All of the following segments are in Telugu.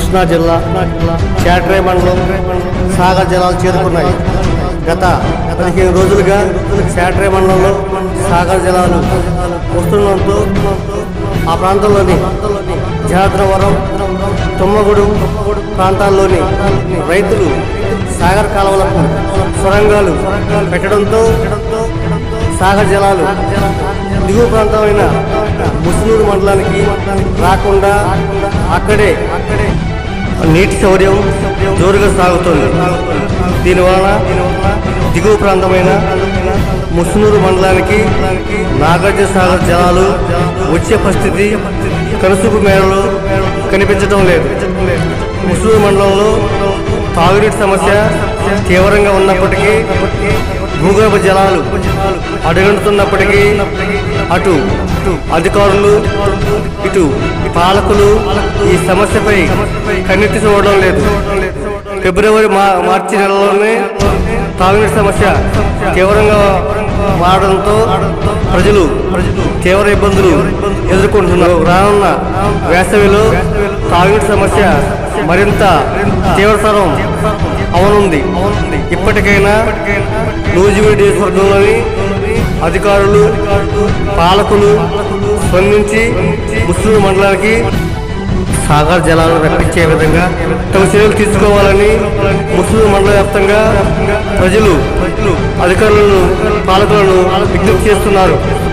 కృష్ణా జిల్లా చాట్రే మండలం సాగర్ జలాలు చేరుకున్నాయి గత పదిహేను రోజులుగా చాట్రే మండలంలో సాగర్ జలాలు వస్తుండడంతో ఆ ప్రాంతంలోని జనాద్రవరం తుమ్మగూడెం ప్రాంతాల్లోని రైతులు సాగర్ కాలువలకు సొరంగాలు పెట్టడంతో సాగర్ జలాలు దిగువ ప్రాంతమైన ముస్నూరు మండలానికి రాకుండా అక్కడే నీటి శౌర్యం జోరుగా సాగుతుంది దీనివలన దిగువ ప్రాంతమైన ముస్నూరు మండలానికి నాగార్జున సాగర్ జలాలు వచ్చే పరిస్థితి కనుసూపు మేరలో కనిపించడం లేదు ముస్నూరు మండలంలో తాగునీటి సమస్య తీవ్రంగా ఉన్నప్పటికీ భూగర్భ జలాలు అడుగంటుతున్నప్పటికీ అటు అధికారులు ఇటు పాలకులు ఈ సమస్యపై కన్నెత్తి చూడడం లేదు ఫిబ్రవరి మా మార్చి నెలలోనే తాగునీటి సమస్య తీవ్రంగా మారడంతో ప్రజలు తీవ్ర ఇబ్బందులు ఎదుర్కొంటున్నారు రానున్న వేసవిలో తాగునీటి సమస్య మరింత తీవ్రతరం అవనుంది ఇప్పటికైనా నూజివీడి నియోజకవర్గంలోని అధికారులు పాలకులు స్పందించి ముస్లిం మండలానికి సాగర్ జలాలను రప్పించే విధంగా తమ చర్యలు తీసుకోవాలని ముస్లిం మండల వ్యాప్తంగా ప్రజలు అధికారులను పాలకులను విజ్ఞప్తి చేస్తున్నారు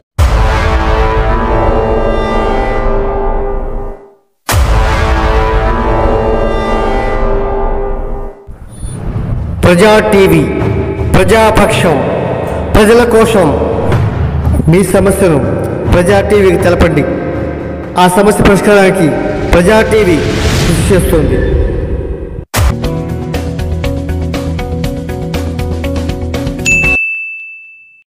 ప్రజా టీవీ ప్రజాపక్షం ప్రజల కోసం మీ సమస్యను ప్రజా టీవీకి తెలపండి ఆ సమస్య పరిష్కారానికి ప్రజా టీవీ కృషి చేస్తుంది